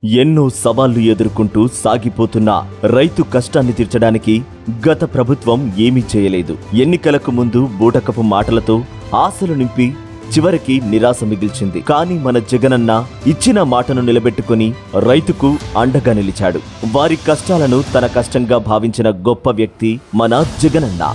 ఎన్నో సవాళ్లు ఎదుర్కొంటూ సాగిపోతున్న రైతు కష్టాన్ని తీర్చడానికి గత ప్రభుత్వం ఏమీ చేయలేదు ఎన్నికలకు ముందు బూటకపు మాటలతో ఆశలు నింపి చివరికి నిరాశ మిగిల్చింది కానీ మన జగనన్న ఇచ్చిన మాటను నిలబెట్టుకుని రైతుకు అండగా నిలిచాడు వారి కష్టాలను తన కష్టంగా భావించిన గొప్ప వ్యక్తి మన జగనన్న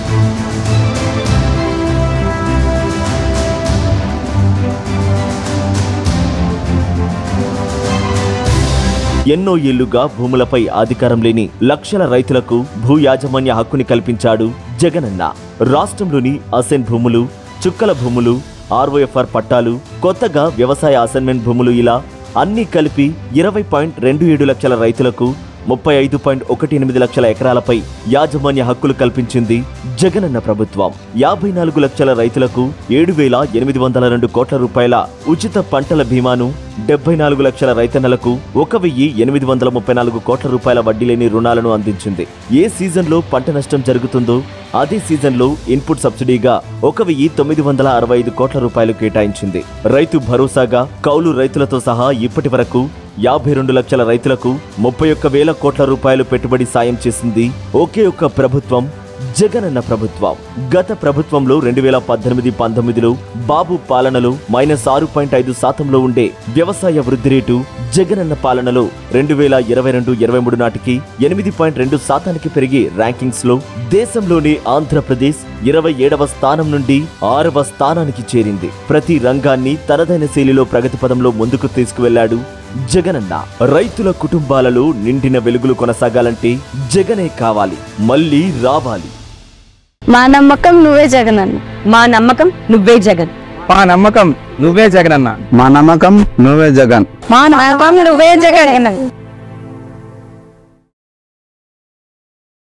ఎన్నో ఏళ్లుగా భూములపై అధికారం లేని లక్షల రైతులకు భూ యాజమాన్య హక్కుని కల్పించాడు జగనన్న రాష్ట్రంలోని అసెన్ భూములు చుక్కల భూములు ఆర్ఓఎఫ్ఆర్ పట్టాలు కొత్తగా వ్యవసాయ అసైన్మెంట్ భూములు ఇలా అన్నీ కలిపి ఇరవై పాయింట్ రెండు ఏడు లక్షల రైతులకు ముప్పై ఐదు పాయింట్ ఒకటి ఎనిమిది లక్షల ఎకరాలపై యాజమాన్య హక్కులు కల్పించింది జగనన్న ప్రభుత్వం యాభై నాలుగు లక్షల రైతులకు ఏడు వేల ఎనిమిది వందల రెండు కోట్ల రూపాయల ఉచిత పంటల బీమాను డెబ్బై నాలుగు లక్షల రైతన్నలకు ఒక వెయ్యి ఎనిమిది వందల ముప్పై నాలుగు కోట్ల రూపాయల వడ్డీ లేని రుణాలను అందించింది ఏ సీజన్లో పంట నష్టం జరుగుతుందో అదే సీజన్లో ఇన్పుట్ సబ్సిడీగా ఒక వెయ్యి తొమ్మిది వందల అరవై ఐదు కోట్ల రూపాయలు కేటాయించింది రైతు భరోసాగా కౌలు రైతులతో సహా ఇప్పటి వరకు యాభై రెండు లక్షల రైతులకు ముప్పై ఒక్క వేల కోట్ల రూపాయలు పెట్టుబడి సాయం చేసింది ఒకే ఒక్క ప్రభుత్వం జగనన్న ప్రభుత్వం గత ప్రభుత్వంలో రెండు వేల పద్దెనిమిది పంతొమ్మిదిలో బాబు పాలనలో మైనస్ ఆరు పాయింట్ ఐదు శాతంలో ఉండే వ్యవసాయ వృద్ధి రేటు జగనన్న పాలనలో రెండు వేల ఇరవై రెండు ఇరవై మూడు నాటికి ఎనిమిది పాయింట్ రెండు శాతానికి పెరిగి ర్యాంకింగ్స్ లో దేశంలోని ఆంధ్రప్రదేశ్ ఇరవై ఏడవ స్థానం నుండి ఆరవ స్థానానికి చేరింది ప్రతి రంగాన్ని తనదైన శైలిలో ప్రగతి పదంలో ముందుకు తీసుకువెళ్లాడు జగనన్న రైతుల కుటుంబాలలో నిండిన వెలుగులు కొనసాగాలంటే జగనే కావాలి మళ్ళీ రావాలి మా నమ్మకం నువ్వే జగన్ అన్న మా నమ్మకం నువ్వే జగన్ మా నమ్మకం నువ్వే జగనన్న మా నమ్మకం నువ్వే జగన్ మా నమ్మకం నువ్వే జగన్ అన్న